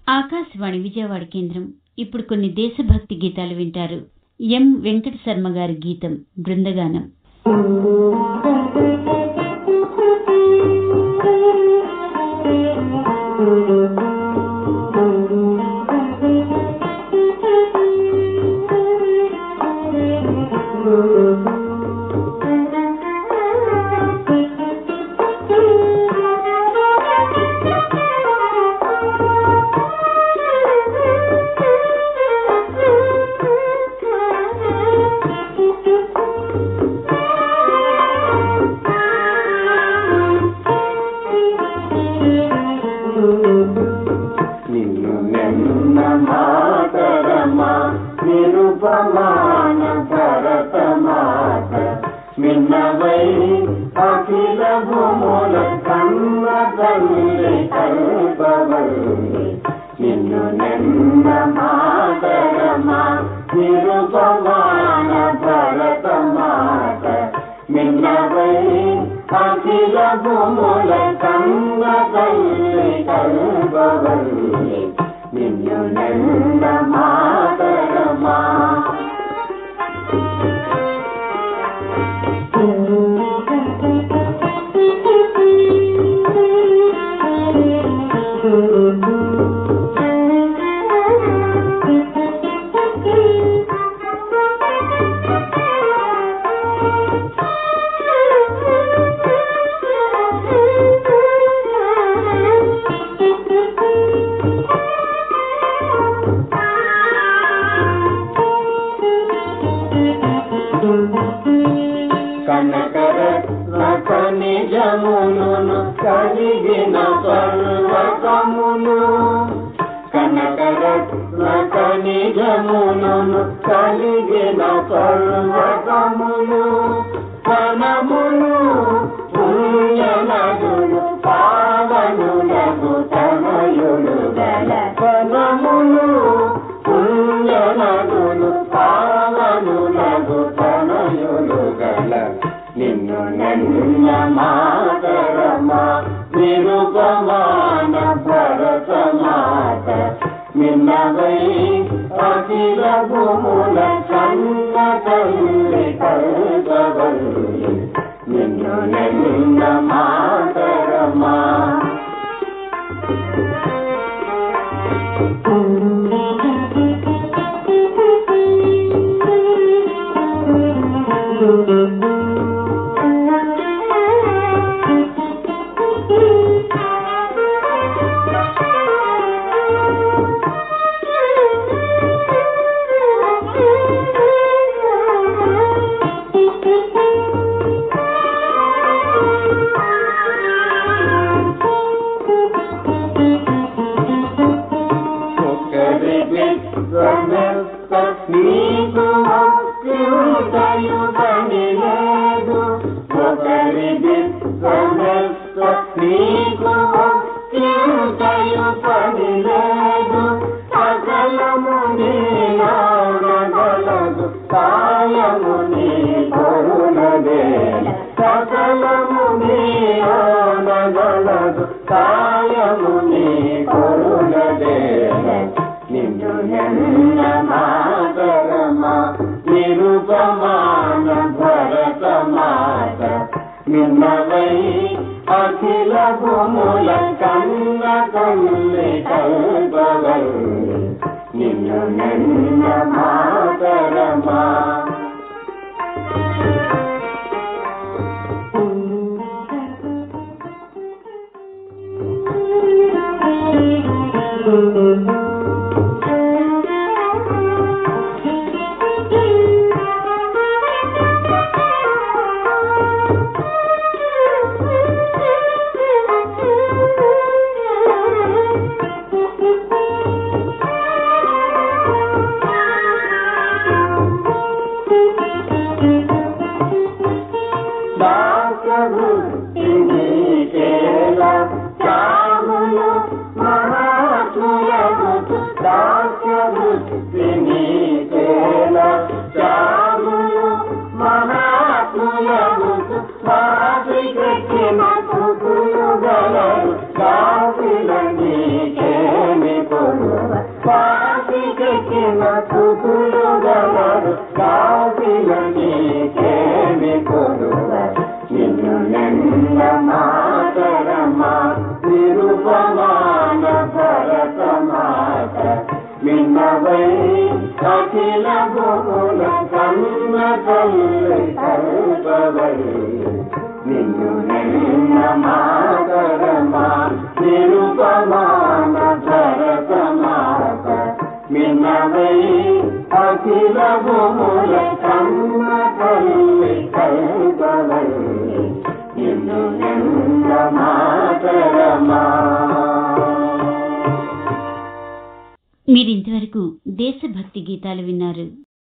ఆకాశవాణి విజయవాడ కేంద్రం ఇప్పుడు కొన్ని దేశభక్తి గీతాలు వింటారు ఎం వెంకట శర్మ గారి గీతం బృందగానం నిన్ను నిన్న మాతరమా నిరుపమాన భరత మాత మిన్నవై అఖిల భూముల కన్న తల్లి కల్పవల్లి నిన్ను నిన్న మాతరమా నిరుపమాన భరత మాత మిన్నవై అఖిల భూముల కన్న తల్లి కల్పవల్లి నిన్ను నిన్న మాతరమా కనకరత్న ఖనిజమును కలిగిన పర్వతమును కనకరత్న ఖనిజమును కలిగిన పర్వతమును వనమును పుణ్యనదులు పావనులకు తనయులు గల వనములు పుణ్యనదులు పావనులకు తనయులు గల నిన్ను నన్న మాతరమా నిరుపమాన భరత మాత నిన్నవై అఖిల భూముల కన్న తల్లి కల్పవల్లి నిన్ను నన్న మాతరమా ఒకరికి సమస్త నీకు అత్యుదయు పని లేదు ఒకరికి సమస్త నీకు అత్యుదయు పని లేదు సకలము నీగలదు కాయము నీ కరుణదే సకలము నీగలదు కాయము నీ కరుణదే నిన్ను ఎన్న మాతరమా నిరుపమాన భరత మాత నిన్నవై అఖిల భూముల కన్న తల్లి కల్పవల్లి నిన్ను నిన్న మాతరమా కాశీకెక్కిన సుతులు గలరు కాశీల నీకేమి కొలువ నిన్ను నిన్న మాతరమా నిరుపమాన భరత మాత నిన్నవై అఖిల భూముల కన్న తల్లి కల్పవల్లి నిన్ను నిన్న మాతరమా నిరుపమాన భరత మాత నిన్నవై అఖిల భూముల కన్న తల్లి కల్పవల్లి నిన్ను నిన్న మాతరమా మీరింతవరకు దేశభక్తి గీతాలు విన్నారు